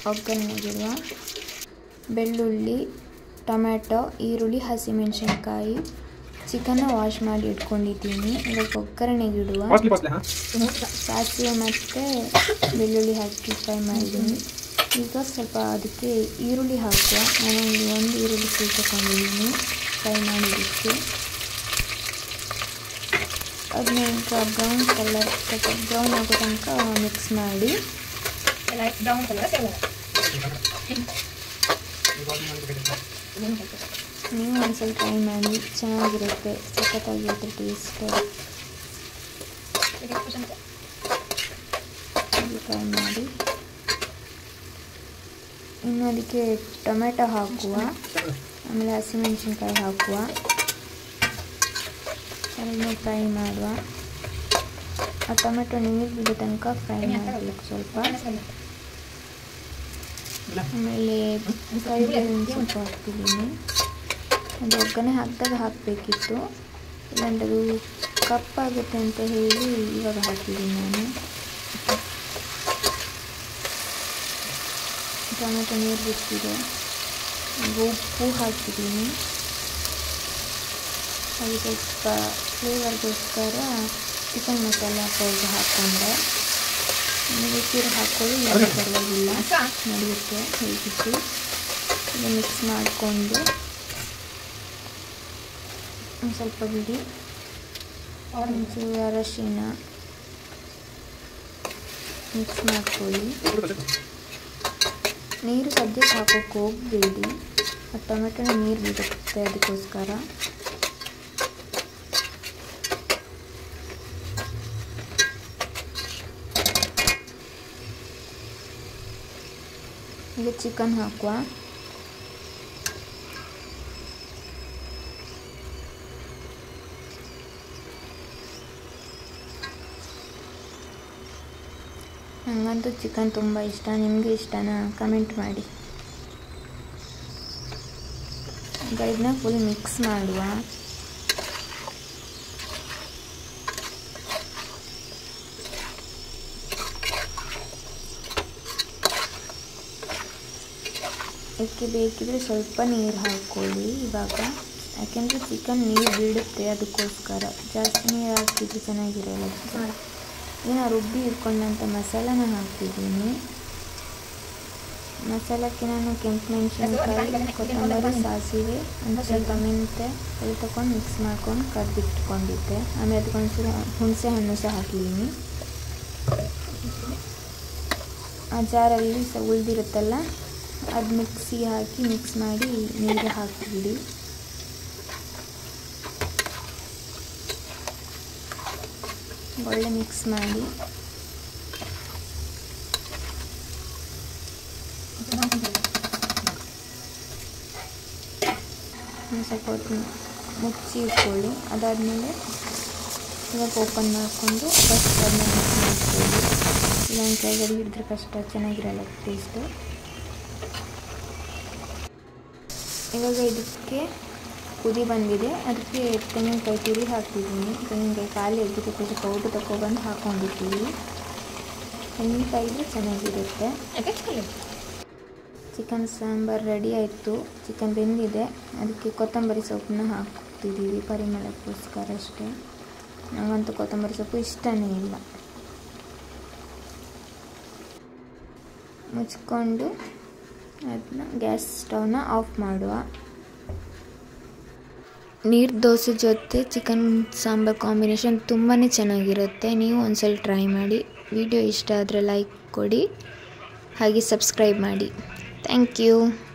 ಒಗ್ಗರಣೆಗಿರುವ ಬೆಳ್ಳುಳ್ಳಿ ಟೊಮ್ಯಾಟೊ ಈರುಳ್ಳಿ ಹಸಿಮೆಣಸಿನ್ಕಾಯಿ ಚಿಕನ್ನ ವಾಶ್ ಮಾಡಿ ಇಟ್ಕೊಂಡಿದ್ದೀನಿ ಇವಾಗ ಒಗ್ಗರಣೆಗಿಡುವ ಕಾಸ್ಟ್ಲಿ ಕಾಸ್ಟ್ಲಿ ಹಾಂ ಸಾಸಿವೆ ಮತ್ತು ಬೆಳ್ಳುಳ್ಳಿ ಹಾಕಿ ಫ್ರೈ ಮಾಡಿದ್ದೀನಿ ಈಗ ಸ್ವಲ್ಪ ಅದಕ್ಕೆ ಈರುಳ್ಳಿ ಹಾಕುವ ನಾನೊಂದು ಒಂದು ಈರುಳ್ಳಿ ಫುಲ್ ತಗೊಂಡಿದ್ದೀನಿ ಫ್ರೈ ಮಾಡಿದ್ದಕ್ಕೆ ಅದನ್ನ ಈಗ ಬ್ರೌನ್ ಕಲರ್ ಸ್ವಲ್ಪ ಬ್ರೌನ್ ಆಗೋ ತನಕ ಮಿಕ್ಸ್ ಮಾಡಿ ಲೈಟ್ ಬ್ರೌನ್ ಕಲರ್ ನೀವು ಒಂದ್ಸಲ ಟ್ರೈ ಮಾಡಿ ಚೆನ್ನಾಗಿರುತ್ತೆ ಸಖತ್ತಾಗಿರುತ್ತೆ ಟೇಸ್ಟ್ ಟ್ರೈ ಮಾಡಿ ಇನ್ನು ಅದಕ್ಕೆ ಟೊಮೆಟೊ ಹಾಕುವ ಆಮೇಲೆ ಹಸಿಮೆಣಸಿನ್ಕಾಯಿ ಹಾಕುವ ಅದನ್ನು ಫ್ರೈ ಮಾಡುವ ಆ ಟೊಮೆಟೊ ನೀರು ಬಿಡೋ ತನಕ ಫ್ರೈ ಮಾಡಬೇಕು ಸ್ವಲ್ಪ ಆಮೇಲೆ ಕರಿಬೇವಿನ ಸ್ವಲ್ಪ ಹಾಕ್ತಿದ್ದೀನಿ ಅದು ಒಗ್ಗರಣೆ ಹಾಕಿದಾಗ ಹಾಕಬೇಕಿತ್ತು ಇಲ್ಲಾಂದ್ರೆ ಅದು ಕಪ್ಪಾಗುತ್ತೆ ಅಂತ ಹೇಳಿ ಇವಾಗ ಹಾಕಿದ್ದೀನಿ ನಾನು ಟೊಮೆಟೊ ನೀರು ಬಿಟ್ಟಿದೆ ಈಗ ಉಪ್ಪು ಹಾಕಿದ್ದೀನಿ ಹಾಗೆ ಸ್ವಲ್ಪ ಫ್ಲೇವರ್ಗೋಸ್ಕರ ಚಿಕನ್ ಮಸಾಲ ಪೌಡರ್ ಹಾಕ್ಕೊಂಡೆ ಬೇಕಿದ್ರೆ ಹಾಕ್ಕೊಳ್ಳಿ ಇಲ್ಲ ಪರವಾಗಿಲ್ಲ ನಡೆಯುತ್ತೆ ಹೇಗಿತ್ತು ಈಗ ಮಿಕ್ಸ್ ಮಾಡಿಕೊಂಡು ಒಂದು ಸ್ವಲ್ಪ ಬಿಡಿ ಒಂಚೂರು ಅರಶಿನ ಮಿಕ್ಸ್ ಮಾಡ್ಕೊಳ್ಳಿ ನೀರು ಸದ್ಯಕ್ಕೆ ಹಾಕೋಕ್ಕೆ ಹೋಗಬೇಡಿ ಆ ಟೊಮೆಟೊನ ನೀರು ಬಿಡುತ್ತೆ ಅದಕ್ಕೋಸ್ಕರ ಈಗ ಚಿಕನ್ ಹಾಕುವ ನನಗಂತೂ ಚಿಕನ್ ತುಂಬ ಇಷ್ಟ ನಿಮಗೆ ಇಷ್ಟನಾ ಕಮೆಂಟ್ ಮಾಡಿ ಈಗ ಇದನ್ನ ಫುಲ್ ಮಿಕ್ಸ್ ಮಾಡುವ ಇದಕ್ಕೆ ಬೇಕಿದ್ರೆ ಸ್ವಲ್ಪ ನೀರು ಹಾಕ್ಕೊಳ್ಳಿ ಇವಾಗ ಯಾಕೆಂದರೆ ಚಿಕನ್ ನೀರು ಬಿಡುತ್ತೆ ಅದಕ್ಕೋಸ್ಕರ ಜಾಸ್ತಿ ನೀರು ಹಾಕಿದ್ರೆ ಚೆನ್ನಾಗಿರಲ್ಲ ಈಗ ನಾನು ರುಬ್ಬಿ ಇಟ್ಕೊಂಡಂಥ ಮಸಾಲಾನ ಹಾಕ್ತಿದ್ದೀನಿ ಮಸಾಲಕ್ಕೆ ನಾನು ಕೆಂಪು ಮೆಣಸಿನ್ಕಾಯಿ ಕೊತ್ತಂಬರಿ ಸಾಸಿವೆ ಒಂದು ಸ್ವಲ್ಪ ಮೆಂತೆ ಎಲ್ಲ ತಗೊಂಡು ಮಿಕ್ಸ್ ಮಾಡ್ಕೊಂಡು ಕಡ್ದಿಟ್ಕೊಂಡಿದ್ದೆ ಆಮೇಲೆ ಅದಕ್ಕೊಂಚೂರು ಹುಣಸೆ ಹಣ್ಣು ಸಹ ಹಾಕಿದ್ದೀನಿ ಆ ಜಾರಲ್ಲಿ ಸಹ ಉಳಿದಿರುತ್ತಲ್ಲ ಅದು ಮಿಕ್ಸಿ ಹಾಕಿ ಮಿಕ್ಸ್ ಮಾಡಿ ನೀರು ಹಾಕಿಬಿಡಿ ಒಳ್ಳೆ ಮಿಕ್ಸ್ ಮಾಡಿ ಒಂದು ಸ್ವಲ್ಪ ಹೊತ್ತು ಮುಚ್ಚಿ ಇಟ್ಕೊಳ್ಳಿ ಅದಾದಮೇಲೆ ಇವಾಗ ಓಪನ್ ಮಾಡಿಕೊಂಡು ಫಸ್ಟ್ ಅದನ್ನ ಮಿಕ್ಸ್ ಮಾಡ್ಕೊಳ್ಳಿ ಇಲ್ಲ ಕೈಯಲ್ಲಿ ಹಿಡಿದ್ರೆ ಕಷ್ಟ ಚೆನ್ನಾಗಿರಲ್ಲ ಟೇಸ್ಟು ಇವಾಗ ಇದಕ್ಕೆ ಕುದಿ ಬಂದಿದೆ ಅದಕ್ಕೆ ತೆಂಗಿನಕಾಯಿ ತುರಿ ಹಾಕ್ತಿದ್ದೀನಿ ತೆಂಗಿನಕಾಯಿ ಖಾಲಿ ಆಗಿದ್ದಕ್ಕೆ ಸ್ವಲ್ಪ ಪೌಡ್ರ್ ತಗೊಬಂದು ಹಾಕ್ಕೊಂಡಿರ್ತೀವಿ ತೆಂಗಿನಕಾಯಿ ಇದ್ರೆ ಚೆನ್ನಾಗಿರುತ್ತೆ ಚಿಕನ್ ಸಾಂಬಾರು ರೆಡಿ ಆಯಿತು ಚಿಕನ್ ಬೆಂದಿದೆ ಅದಕ್ಕೆ ಕೊತ್ತಂಬರಿ ಸೊಪ್ಪನ್ನ ಹಾಕ್ತಿದ್ದೀವಿ ಪರಿಮಳಕ್ಕೋಸ್ಕರ ಅಷ್ಟೇ ನನಗಂತೂ ಕೊತ್ತಂಬರಿ ಸೊಪ್ಪು ಇಷ್ಟನೇ ಇಲ್ಲ ಮುಚ್ಕೊಂಡು ಅದನ್ನ ಗ್ಯಾಸ್ ಸ್ಟವ್ನ ಆಫ್ ಮಾಡುವ ನೀರು ದೋಸೆ ಜೊತೆ ಚಿಕನ್ ಸಾಂಬಾರ್ ಕಾಂಬಿನೇಷನ್ ತುಂಬಾ ಚೆನ್ನಾಗಿರುತ್ತೆ ನೀವು ಒಂದ್ಸಲ ಟ್ರೈ ಮಾಡಿ ವಿಡಿಯೋ ಇಷ್ಟ ಆದರೆ ಲೈಕ್ ಕೊಡಿ ಹಾಗೆ ಸಬ್ಸ್ಕ್ರೈಬ್ ಮಾಡಿ ಥ್ಯಾಂಕ್ ಯು